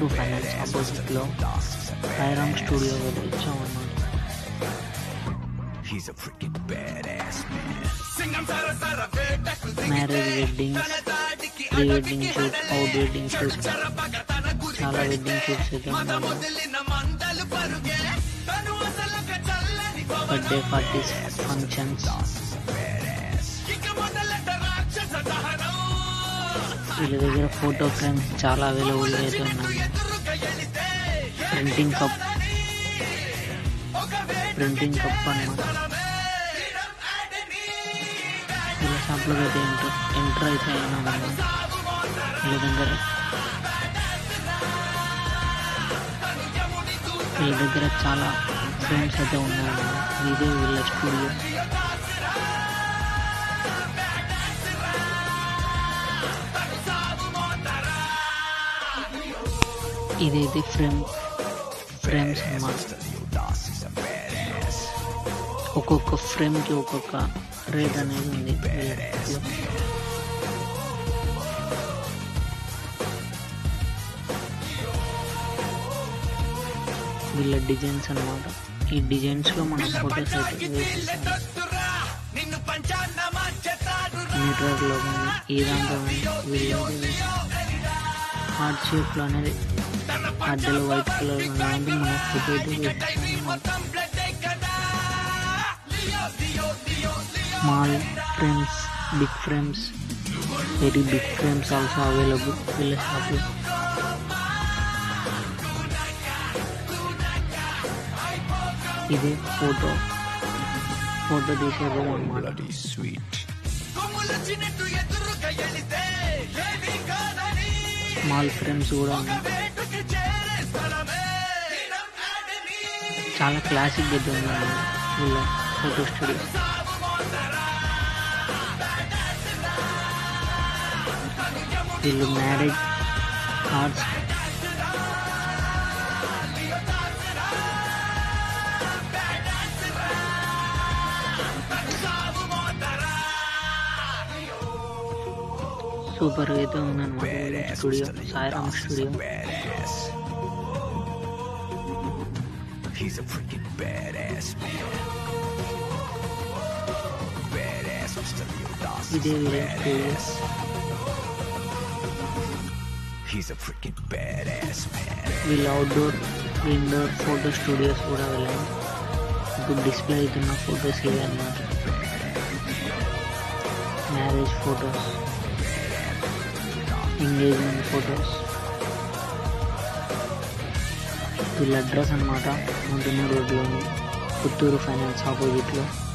Puttur finance ఆపోజిట్లో Sairam studio వెళ్ళి వచ్చామన్నమాట He's a freaking badass man. Marriage weddings pre wedding shoot out wedding shoot చాలా wedding shoots అయితే ఉన్నాయి బర్త్డే పార్టీస్ ఫంక్షన్స్ వీళ్ళ దగ్గర ఫోటో ఫ్రేమ్స్ చాలా అవైలబుల్ అయితే ఉన్నాయి ప్రింటింగ్ కప్ ప్రింటింగ్ కప్ అన్నమాట వీళ్ళ షాప్లోకి అయితే ఎంటర్ ఎంటర్ అయితే అయినా మనం వీళ్ళ దగ్గర వీళ్ళ దగ్గర చాలా ఫ్రేమ్స్ అయితే ఉన్నాయి ఇదే వీళ్ళ స్టూడియో ఇదైతే ఫ్రేమ్ ఫ్రేమ్స్ అన్నమాట ఒక్కొక్క ఫ్రేమ్కి ఒక్కొక్క రేట్ అనేది ఉంది వీళ్ళ వీళ్ళ డిజైన్స్ అన్నమాట ఈ డిజైన్స్లో మన ఫొటోస్ అయితే వేసిస్తాం మీటర్లో కానీ ఏ దాంట్లో కానీ వీళ్ళైతే హార్ట్ షేప్లో అనేది మధ్యలో వైట్ కలర్ అనేది మన ఫోటో అయితే వేసిస్తాం small frames big frames very big frames also available వీళ్ళ షాప్లో ఇది ఫోటో ఫోటో తీసే రూమ్ అన్నమాట Bloody sweet. స్మాల్ ఫ్రేమ్స్ కూడా ఉన్నాయి చాలా క్లాసిక్ అయితే ఉన్నాయి వీళ్ళ ఫోటో స్టూడియో వీళ్ళు మ్యారేజ్ కార్డ్స్ సూపర్ అయితే ఉందన్నమాట వీళ్ళ studio Sairam studio Badass. He's a freaking badass man. Badass Mr. Leodas. ఇదే వీళ్ళ studio He's a freaking badass man. వీళ్ళ అవుట్డోర్ ఇండోర్ ఫోటో స్టూడియోస్ కూడా వెళ్ళాయి ఇప్పుడు డిస్ప్లే అవుతున్న ఫొటోస్ ఇవి అన్నమాట మ్యారేజ్ ఫొటోస్ ఎంగేజ్మెంట్ ఫొటోస్ వీళ్ళ అడ్రస్ అనమాట మంటున్న రోడ్లోని పుత్తూరు ఫైనాన్స్ ఆపోజిట్లో